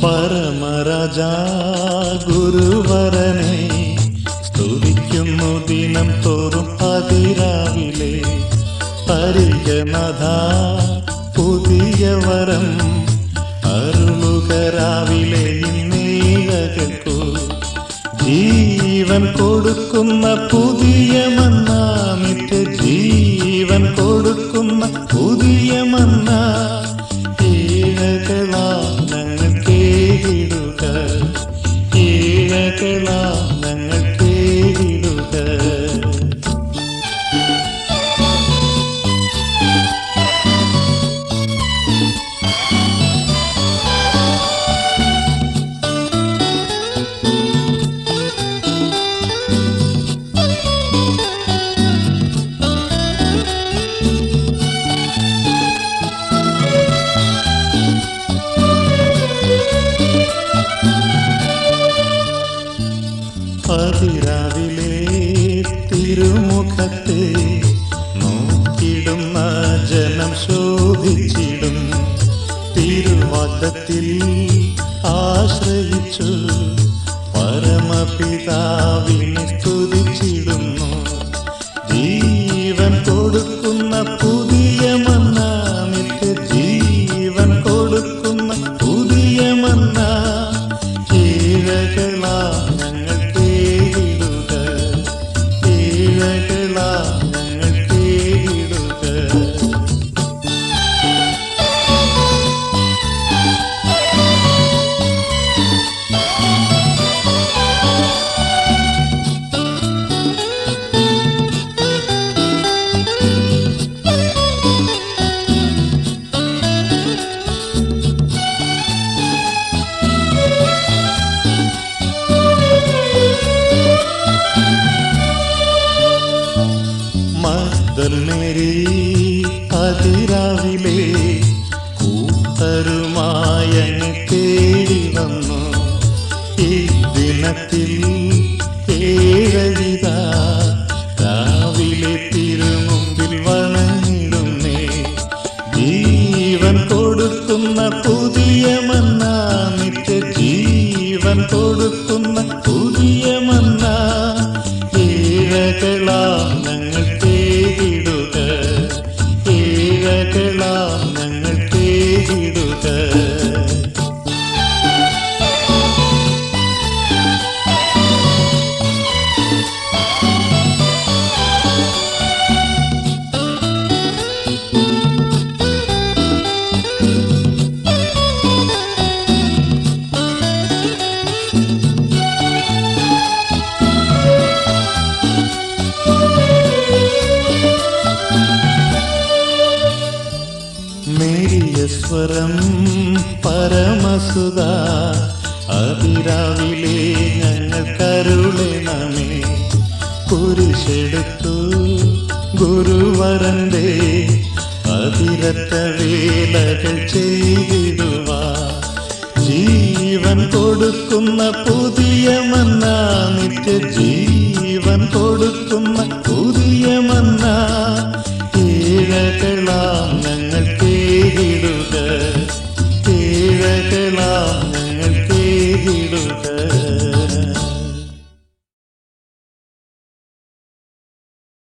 പരമരാജാ ഗുരുവരനെ സ്തുതിക്കുന്നു ദിനം തോറും അതിരാവിലെ പരിഗണത പുതിയ വരം അരുളുകരാവിലെ ഇന്നേകൾക്കു ജീവൻ കൊടുക്കുന്ന പുതിയ മന്ന നിത്യ ജീവൻ കൊടുക്കുന്ന പുതിയ മന്ന ഈഴകളാ ഞങ്ങൾ കേടുക ഈഴകളാ ഞങ്ങൾ കേടുക അതിരാവിലെ തിരുമുഖത്തെ നോക്കിടുന്ന ജനം ശോഭിച്ചിടും തിരുവാദത്തിൽ ആശ്രയിച്ചു പരമപിതാവിനെ സ്തുതിച്ചിടുന്നു ജീവൻ കൊടുക്കുന്ന പുതിയ മന്ന നിത്യ ജീവൻ കൊടുക്കുന്ന പുതിയ മന്ന കീഴകളാ ഞങ്ങൾ കേടുക കീഴകളാ ഞങ്ങൾ കേടുക മദൽമേരി അതിരാവിലെ കൂട്ടരുമായ തേടി വന്നു ഈ ദിനത്തിൽ ഏഴവിത രാവിലെ തിരുമുമ്പിൽ വണങ്ങിടുന്നേ ജീവൻ കൊടുക്കുന്ന പുതിയ മന്ന നിത്യ ജീവൻ കൊടുക്കുന്ന പുതിയ മന്ന ഈഴകളാം ഞങ്ങൾ തേടിടുക ഈഴകളാം ഞങ്ങൾ തേടിടുക മേരിയ സ്വരം പരമസുത അതിരാവിലെ ഞങ്ങൾ കരുളണമേ കുരിശെടുത്തു ഗുരുവരന്റെ അതിരത്ത വേലകൾ ചെയ്തിടുവാ ജീവൻ കൊടുക്കുന്ന പുതിയ മന്ന നിത്യ ജീവൻ കൊടുക്കുന്ന പുതിയ മന്ന ഈഴകളാം ഞങ്ങൾ